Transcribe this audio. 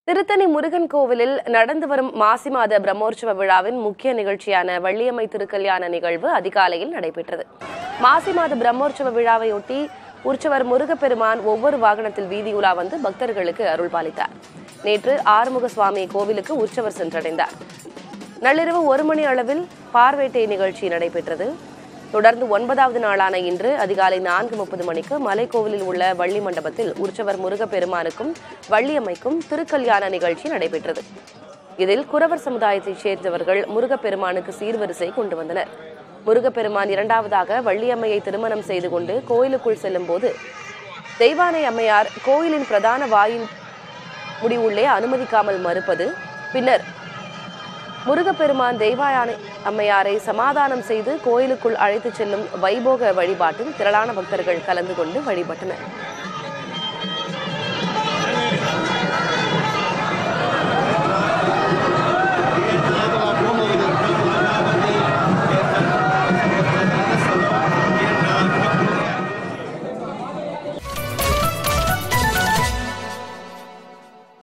திருத்தணி முருகன் கோவிலில் நடந்து வரும் மாசி மாத பிரம்மோற்சவ விழாவின் முக்கிய நிகழ்ச்சியான வள்ளியம்மை திருக்கல்யாண நிகழ்வு அதிகாலையில் நடைபெற்றது மாசி மாத பிரம்மோற்சவ விழாவையொட்டி உற்சவர் முருகப்பெருமான் ஒவ்வொரு வாகனத்தில் வீதியுலா வந்து பக்தர்களுக்கு அருள் பாலித்தார் நேற்று ஆறுமுக சுவாமி கோவிலுக்கு உற்சவர் சென்றடைந்தார் நள்ளிரவு ஒரு மணி அளவில் பார்வேட்டை நிகழ்ச்சி நடைபெற்றது தொடர்ந்து ஒன்பதாவது நாளான இன்று அதிகாலை நான்கு முப்பது மணிக்கு மலைக்கோவிலில் உள்ள வள்ளி மண்டபத்தில் உற்சவர் முருகப்பெருமானுக்கும் வள்ளியம்மைக்கும் திருக்கல்யாண நிகழ்ச்சி நடைபெற்றது இதில் குறவர் சமுதாயத்தைச் சேர்ந்தவர்கள் முருகப்பெருமானுக்கு சீர்வரிசை கொண்டு வந்தனர் முருகப்பெருமான் இரண்டாவதாக வள்ளியம்மையை திருமணம் செய்து கொண்டு கோயிலுக்குள் செல்லும் போது தெய்வானை அம்மையார் கோயிலின் பிரதான வாயில் முடிவுள்ளே அனுமதிக்காமல் மறுப்பது பின்னர் முருகப்பெருமான் தெய்வாயானை அம்மையாரை சமாதானம் செய்து கோயிலுக்குள் அழைத்துச் செல்லும் வைபோக வழிபாட்டில் திரளான பக்தர்கள் கலந்து கொண்டு வழிபட்டனர்